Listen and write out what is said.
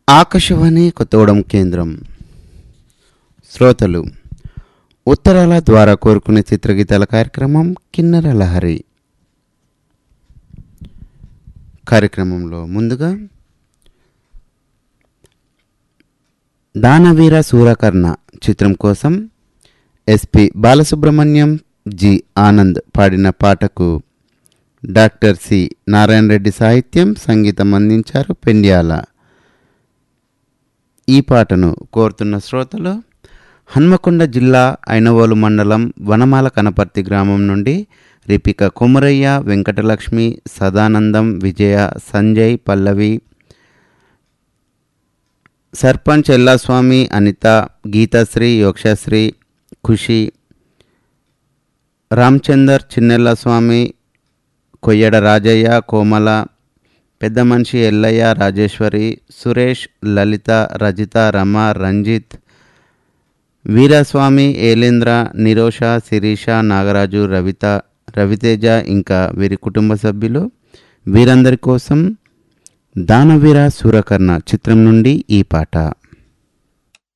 ఆకాశవాణి కొత్తగూడెం కేంద్రం శ్రోతలు ఉత్తరాల ద్వారా కోరుకునే చిత్రగీతాల కార్యక్రమం కిన్నెర లహరి కార్యక్రమంలో ముందుగా దానవీర సూరకర్ణ చిత్రం కోసం ఎస్పి బాలసుబ్రహ్మణ్యం జి ఆనంద్ పాడిన పాటకు డాక్టర్ సి నారాయణ రెడ్డి సాహిత్యం సంగీతం అందించారు పెండ్యాల ఈ పాటను కోరుతున్న శ్రోతలు హన్మకొండ జిల్లా ఐనవోలు మండలం వనమాల కనపర్తి గ్రామం నుండి రిపిక కొమరయ్య వెంకటలక్ష్మి సదానందం విజయ సంజయ్ పల్లవి సర్పంచ్ ఎల్లాస్వామి అనిత గీతాశ్రీ యోక్షశ్రీ ఖుషి రామచందర్ చిన్నెల్లస్వామి కొయ్యడ రాజయ్య కోమల పెద్ద మనిషి ఎల్లయ్య రాజేశ్వరి సురేష్ లలిత రజిత రమ రంజిత్ వీరస్వామి ఏలేంద్ర నిరోష శిరీష నాగరాజు రవిత రవితేజ ఇంకా వీరి కుటుంబ సభ్యులు వీరందరి కోసం దానవీర సూరకర్ణ చిత్రం నుండి ఈ పాట